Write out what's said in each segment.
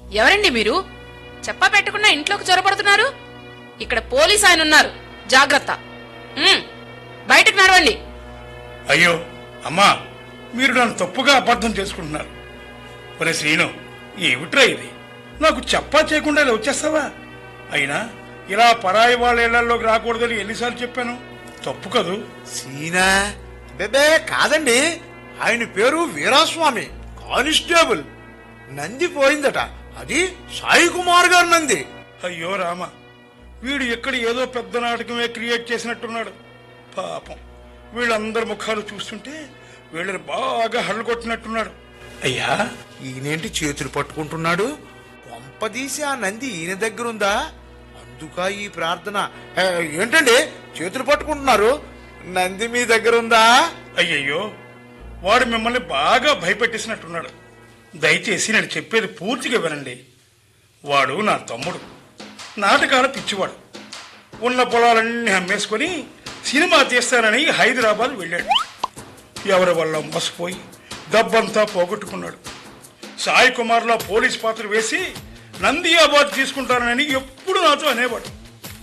ఎవరండి మీరు చెప్పా పెట్టకుండా ఇంట్లోకి చొరబడుతున్నారు ఇక్కడ పోలీస్ ఆయన ఉన్నారు జాగ్రత్త ఉమ్, బయటకు నడవండి అయ్యో అమ్మా మీరు నన్ను తప్పుగా అబద్ధం చేసుకుంటున్నారు ఒరే శ్రీను ఏమిట్రా ఇది నాకు చెప్పా చేయకుండా ఇలా వచ్చేస్తావా అయినా ఇలా పరాయి వాళ్ళ ఇళ్లలోకి రాకూడదని ఎన్నిసార్లు చెప్పాను తప్పు కదూ సీనా బెబే కాదండి ఆయన పేరు వీరాస్వామి కానిస్టేబుల్ నంది పోయిందట అది సాయి కుమార్ గారు నంది అయ్యో రామ వీడు ఎక్కడ ఏదో పెద్ద నాటకమే క్రియేట్ చేసినట్టున్నాడు పాపం వీళ్ళందరి ముఖాలు చూస్తుంటే వీళ్ళని బాగా హడలు కొట్టినట్టున్నాడు అయ్యా ఈయనేంటి చేతులు పట్టుకుంటున్నాడు పంపదీసి ఆ నంది ఈయన దగ్గరుందా అందుక ఈ ప్రార్థన ఏ, ఏంటండి చేతులు పట్టుకుంటున్నారు నంది మీ దగ్గరుందా అయ్యయ్యో వాడు మిమ్మల్ని బాగా భయపెట్టేసినట్టున్నాడు దయచేసి నేను చెప్పేది పూర్తిగా వినండి వాడు నా తమ్ముడు నాటకాల పిచ్చివాడు ఉన్న పొలాలన్నీ అమ్మేసుకొని సినిమా తీస్తానని హైదరాబాద్ వెళ్ళాడు ఎవరి వల్ల మోసపోయి డబ్బంతా పోగొట్టుకున్నాడు సాయి కుమార్లో పోలీస్ పాత్ర వేసి నంది అవార్డు తీసుకుంటానని ఎప్పుడు నాతో అనేవాడు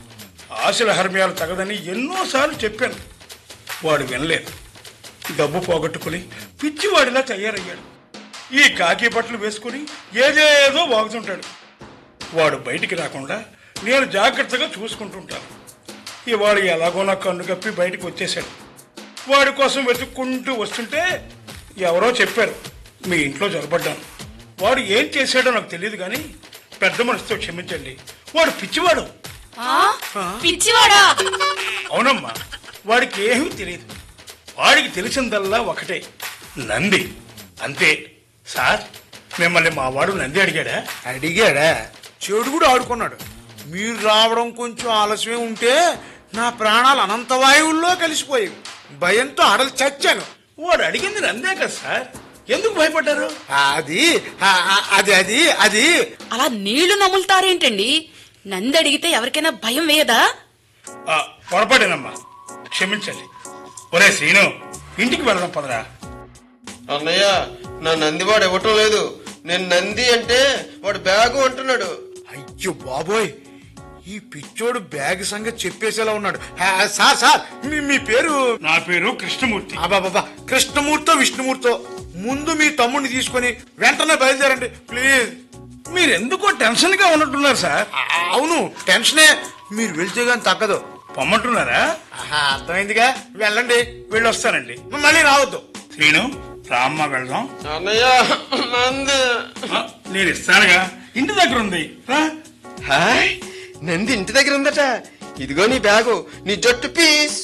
ఆశల హర్మ్యాలు తగదని ఎన్నోసార్లు చెప్పాను వాడు వినలేదు డబ్బు పోగొట్టుకుని పిచ్చివాడిలా తయారయ్యాడు ఈ కాకి బట్టలు వేసుకుని ఏదేదో వాగుతుంటాడు వాడు బయటికి రాకుండా నేను జాగ్రత్తగా చూసుకుంటుంటాను ఇవాడు ఎలాగో నా కన్ను కప్పి బయటకు వచ్చేసాడు వాడి కోసం వెతుక్కుంటూ వస్తుంటే ఎవరో చెప్పారు మీ ఇంట్లో జొరబడ్డాను వాడు ఏం చేశాడో నాకు తెలియదు కానీ పెద్ద మనసుతో క్షమించండి వాడు పిచ్చివాడు ఆ? పిచ్చివాడా అవునమ్మా వాడికి ఏమీ తెలియదు వాడికి తెలిసిందల్లా ఒకటే నంది అంతే సార్ మిమ్మల్ని మా వాడు నంది అడిగాడా అడిగాడా చెడు కూడా ఆడుకున్నాడు మీరు రావడం కొంచెం ఆలస్యం ఉంటే నా ప్రాణాలు అనంత వాయువుల్లో కలిసిపోయాయి భయంతో అడలు చచ్చాను వాడు అడిగింది నందే కదా సార్ ఎందుకు భయపడ్డారు అది ఆ- ఆ- అది అది అది అలా నీళ్లు నములుతారేంటండి నంది అడిగితే ఎవరికైనా భయం వేయదా ఆ, పొరపాటేనమ్మా క్షమించండి ఒరే శ్రీను ఇంటికి వెళ్దాం పదరా అన్నయ్య నా నంది వాడు ఇవ్వటం లేదు నేను నంది అంటే వాడు బ్యాగు అంటున్నాడు అయ్యో బాబోయ్ ఈ పిచ్చోడు బ్యాగ్ సంగతి చెప్పేసేలా ఉన్నాడు ఆ, సార్ సార్ మీ మీ పేరు నా పేరు కృష్ణమూర్తి అబాబాబా కృష్ణమూర్తో విష్ణుమూర్తో ముందు మీ తమ్ముడిని తీసుకొని వెంటనే బయలుదేరండి ప్లీజ్ మీరు ఎందుకో టెన్షన్ గా ఉన్నట్టున్నారు సార్ ఆ, అవును టెన్షనే మీరు వెళ్తే గాని తగ్గదు పొమ్మంటున్నారా ఆహా, అర్థమైందిగా వెళ్ళండి వెళ్ళొస్తానండి మళ్ళీ రావద్దు శ్రీను రామ్మ వెళ్దాం అన్నయ్య నంది ఆ, నేను ఇస్తానుగా ఇంటి దగ్గర ఉంది రా హాయ్ నంది ఇంటి దగ్గర ఉందట ఇదిగో నీ బ్యాగు నీ జట్టు పీస్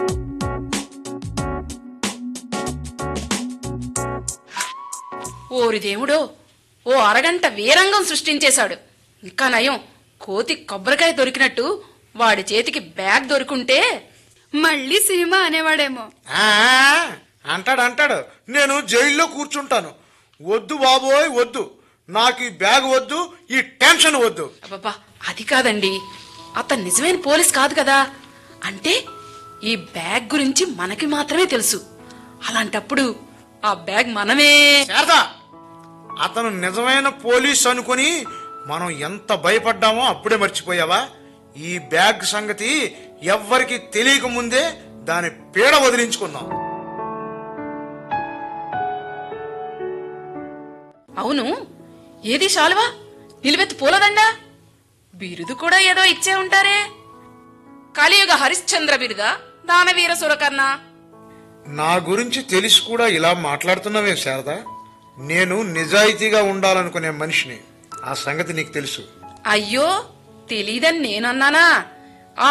ఓరి దేవుడో ఓ అరగంట వీరంగం సృష్టించేశాడు ఇంకా నయం కోతి కొబ్బరికాయ దొరికినట్టు వాడి చేతికి బ్యాగ్ దొరికుంటే మళ్ళీ సినిమా అనేవాడేమో ఆ, అంటాడు అంటాడు నేను జైల్లో కూర్చుంటాను వద్దు బాబోయ్ వద్దు నాకు ఈ బ్యాగ్ వద్దు ఈ టెన్షన్ వద్దు అబ్బబ్బా అది కాదండి అతను నిజమైన పోలీస్ కాదు కదా అంటే ఈ బ్యాగ్ గురించి మనకి మాత్రమే తెలుసు అలాంటప్పుడు ఆ బ్యాగ్ మనమే శారదా అతను నిజమైన పోలీస్ అనుకుని మనం ఎంత భయపడ్డామో అప్పుడే మర్చిపోయావా ఈ బ్యాగ్ సంగతి ఎవ్వరికి తెలియక ముందే దాని పీడ వదిలించుకుందాం అవును ఏది శాలువా నిలువెత్తు పూలదండా బిరుదు కూడా ఏదో ఇచ్చే ఉంటారే కలియుగ హరిశ్చంద్ర బిరుదా దానవీర సురకర్ణ నా గురించి తెలిసి కూడా ఇలా మాట్లాడుతున్నావే శారదా నేను నిజాయితీగా ఉండాలనుకునే మనిషిని ఆ సంగతి నీకు తెలుసు అయ్యో తెలీదని నేనన్నానా